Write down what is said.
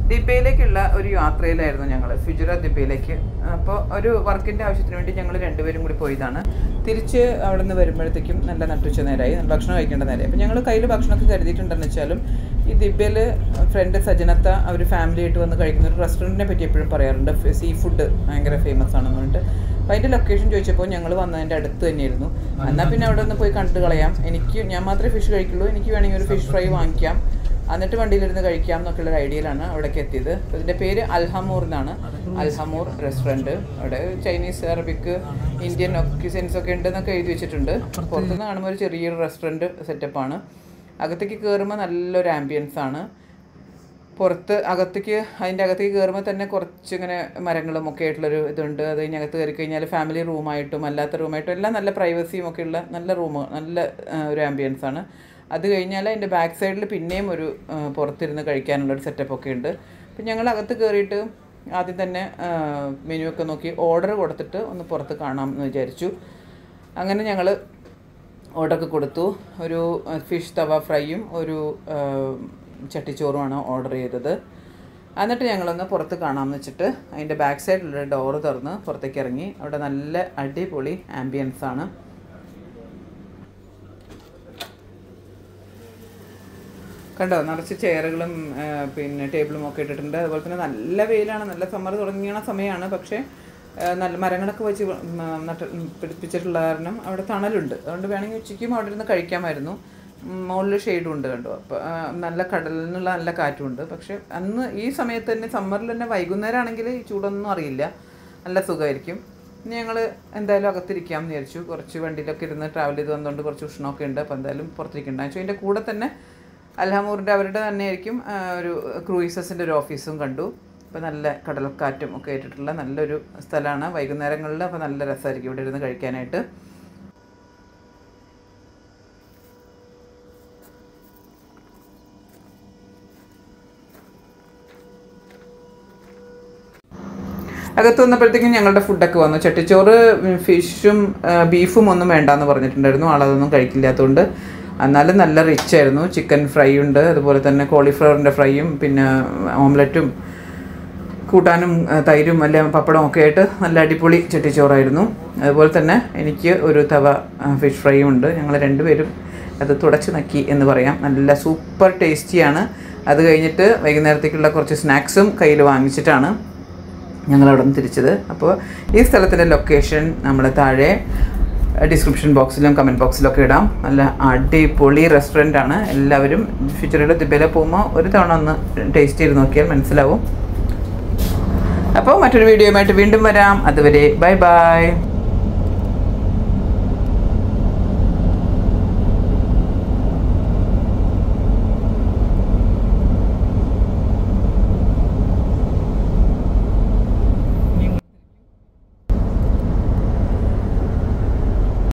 ദിബയിലേക്കുള്ള ഒരു യാത്രയിലായിരുന്നു ഞങ്ങൾ ഫിജുറ ദിബയിലേക്ക് അപ്പോൾ ഒരു വർക്കിൻ്റെ ആവശ്യത്തിന് വേണ്ടി ഞങ്ങൾ രണ്ടുപേരും കൂടി പോയതാണ് തിരിച്ച് അവിടെ നിന്ന് വരുമ്പോഴത്തേക്കും നല്ല നട്ടുച്ച നേരമായി നല്ല ഭക്ഷണം കഴിക്കേണ്ട നേരമായി അപ്പോൾ ഞങ്ങൾ കയ്യിൽ ഭക്ഷണമൊക്കെ കരുതിയിട്ടുണ്ടെന്ന് വെച്ചാലും ഈ ദിബയിൽ ഫ്രണ്ട് സജനത്ത അവർ ഫാമിലി ആയിട്ട് വന്ന് കഴിക്കുന്ന ഒരു റെസ്റ്റോറൻറ്റിനെ പറ്റി എപ്പോഴും പറയാറുണ്ട് സീ ഫുഡ് ഭയങ്കര ഫേമസ് ആണെന്ന് പറഞ്ഞിട്ട് അപ്പോൾ അതിൻ്റെ ലൊക്കേഷൻ ചോദിച്ചപ്പോൾ ഞങ്ങൾ വന്നതിൻ്റെ അടുത്ത് തന്നെയായിരുന്നു എന്നാൽ പിന്നെ അവിടെ ഒന്ന് പോയി കണ്ടു കളയാം എനിക്ക് ഞാൻ മാത്രമേ ഫിഷ് കഴിക്കുള്ളൂ എനിക്ക് വേണമെങ്കിൽ ഒരു ഫിഷ് ഫ്രൈ വാങ്ങിക്കാം എന്നിട്ട് വണ്ടിയിലിരുന്ന് കഴിക്കാം എന്നൊക്കെയുള്ള ഒരു ഐഡിയയിലാണ് അവിടേക്ക് എത്തിയത് അപ്പോൾ ഇതിൻ്റെ പേര് അൽഹമൂർ എന്നാണ് അൽഹമൂർ റെസ്റ്റോറൻറ്റ് അവിടെ ചൈനീസ് അറബിക്ക് ഇന്ത്യൻ ക്യൂസിൻസ് ഒക്കെ ഉണ്ടെന്നൊക്കെ എഴുതി വെച്ചിട്ടുണ്ട് പുറത്തുനിന്ന് കാണുമ്പോൾ ഒരു ചെറിയൊരു റെസ്റ്റോറൻറ്റ് സെറ്റപ്പാണ് അകത്തേക്ക് കയറുമ്പോൾ നല്ലൊരു ആംബിയൻസ് ആണ് പുറത്ത് അകത്തേക്ക് അതിൻ്റെ അകത്തേക്ക് കയറുമ്പോൾ തന്നെ കുറച്ച് ഇങ്ങനെ മരങ്ങളും ഒക്കെ ആയിട്ടുള്ളൊരു ഇതുണ്ട് അത് കഴിഞ്ഞ് അകത്ത് കയറി കഴിഞ്ഞാൽ ഫാമിലി റൂമായിട്ടും അല്ലാത്ത റൂമായിട്ടും എല്ലാം നല്ല പ്രൈവസിയും ഒക്കെ ഉള്ള നല്ല റൂം നല്ല ആ, ഒരു ആംബിയൻസ് ആണ് അത് കഴിഞ്ഞാൽ അതിൻ്റെ ബാക്ക് സൈഡിൽ പിന്നെയും ഒരു ആ, പുറത്തിരുന്ന് കഴിക്കാനുള്ളൊരു സെറ്റപ്പ് ഒക്കെ ഉണ്ട് അപ്പം ഞങ്ങൾ അകത്ത് കയറിയിട്ട് ആദ്യം തന്നെ മെനു ഒക്കെ നോക്കി ഓർഡർ കൊടുത്തിട്ട് ഒന്ന് പുറത്ത് കാണാം എന്ന് വിചാരിച്ചു അങ്ങനെ ഞങ്ങൾ ഓർഡറൊക്കെ കൊടുത്തു ഒരു ഫിഷ് തവ ഫ്രൈയും ഒരു ആ, ചട്ടിച്ചോറുമാണ് ഓർഡർ ചെയ്തത് എന്നിട്ട് ഞങ്ങളൊന്ന് പുറത്ത് കാണാമെന്ന് വെച്ചിട്ട് അതിൻ്റെ ബാക്ക് സൈഡിലുള്ള ഡോറ് തുറന്ന് പുറത്തേക്ക് ഇറങ്ങി അവിടെ നല്ല അടിപൊളി ആംബിയൻസ് ആണ് കണ്ടോ നിറച്ച് ചെയറുകളും ആ, പിന്നെ ടേബിളും ഒക്കെ ഇട്ടിട്ടുണ്ട് അതുപോലെ തന്നെ നല്ല വെയിലാണ് നല്ല സമ്മർ തുടങ്ങിയ സമയമാണ് പക്ഷേ ആ, നല്ല മരങ്ങളൊക്കെ വെച്ച് ഉം, നട്ട് പിടിപ്പിച്ചിട്ടുള്ള കാരണം അവിടെ തണലുണ്ട് അതുകൊണ്ട് വേണമെങ്കിൽ ഉച്ചയ്ക്കും അവിടെ ഇരുന്ന് കഴിക്കാമായിരുന്നു മുകളിൽ ഷെയ്ഡും ഉണ്ട് കണ്ടോ അപ്പോൾ നല്ല കടലിൽ നിന്നുള്ള നല്ല കാറ്റുമുണ്ട് പക്ഷേ അന്ന് ഈ സമയത്ത് തന്നെ സമ്മറിൽ തന്നെ വൈകുന്നേരം ആണെങ്കിൽ ഈ ചൂടൊന്നും അറിയില്ല നല്ല സുഖമായിരിക്കും ഇനി ഞങ്ങൾ എന്തായാലും അകത്തിരിക്കാം എന്ന് വിചാരിച്ചു കുറച്ച് വണ്ടിയിലൊക്കെ ഇരുന്ന് ട്രാവൽ ചെയ്ത് വന്നുകൊണ്ട് കുറച്ച് ഉഷ്ണമൊക്കെ ഉണ്ട് അപ്പോൾ എന്തായാലും പുറത്തിരിക്കണ്ട വെച്ചാൽ അതിൻ്റെ കൂടെ തന്നെ അൽഹമൂറിൻ്റെ അവരുടെ തന്നെ ആയിരിക്കും ആ, ഒരു ക്രൂയിസസിൻ്റെ ഒരു ഓഫീസും കണ്ടു അപ്പോൾ നല്ല കടൽക്കാറ്റും ഒക്കെ ആയിട്ടുള്ള നല്ലൊരു സ്ഥലമാണ് വൈകുന്നേരങ്ങളിൽ അപ്പോൾ നല്ല രസമായിരിക്കും ഇവിടെ ഇരുന്ന് കഴിക്കാനായിട്ട് അകത്ത് വന്നപ്പോഴത്തേക്കും ഞങ്ങളുടെ ഫുഡൊക്കെ വന്നു ചട്ടിച്ചോറ് ഉം, ഫിഷും ആ, ബീഫും ഒന്നും വേണ്ടാന്ന് പറഞ്ഞിട്ടുണ്ടായിരുന്നു ആളതൊന്നും കഴിക്കില്ലാത്തതുകൊണ്ട് എന്നാലും നല്ല റിച്ച് ആയിരുന്നു ചിക്കൻ ഫ്രൈ ഉണ്ട് അതുപോലെ തന്നെ കോളിഫ്ലവറിൻ്റെ ഫ്രൈയും പിന്നെ ഓംലറ്റും കൂട്ടാനും ആ, തൈരും അല്ല പപ്പടവും ഒക്കെ ആയിട്ട് നല്ല അടിപൊളി ചട്ടിച്ചോറായിരുന്നു അതുപോലെ തന്നെ എനിക്ക് ഒരു തവ ആ, ഫിഷ് ഫ്രൈയും ഉണ്ട് ഞങ്ങൾ രണ്ടുപേരും അത് തുടച്ച് നക്കി എന്ന് പറയാം നല്ല സൂപ്പർ ടേസ്റ്റിയാണ് അത് കഴിഞ്ഞിട്ട് വൈകുന്നേരത്തേക്കുള്ള കുറച്ച് സ്നാക്സും കയ്യിൽ വാങ്ങിച്ചിട്ടാണ് ഞങ്ങൾ അവിടെ നിന്ന് തിരിച്ചത് അപ്പോൾ ഈ സ്ഥലത്തിൻ്റെ ലൊക്കേഷൻ നമ്മൾ താഴെ ഡിസ്ക്രിപ്ഷൻ ബോക്സിലും കമൻറ്റ് ബോക്സിലും ഒക്കെ ഇടാം നല്ല അടിപൊളി റെസ്റ്റോറൻ്റ് ആണ് എല്ലാവരും ഫ്യൂച്ചറിൽ ദിബയിലെ പോകുമ്പോൾ ഒരു തവണ ഒന്ന് ടേസ്റ്റ് ചെയ്ത് നോക്കിയാൽ മനസ്സിലാവും അപ്പോൾ മറ്റൊരു വീഡിയോയുമായിട്ട് വീണ്ടും വരാം അതുവരെ ബൈ ബൈ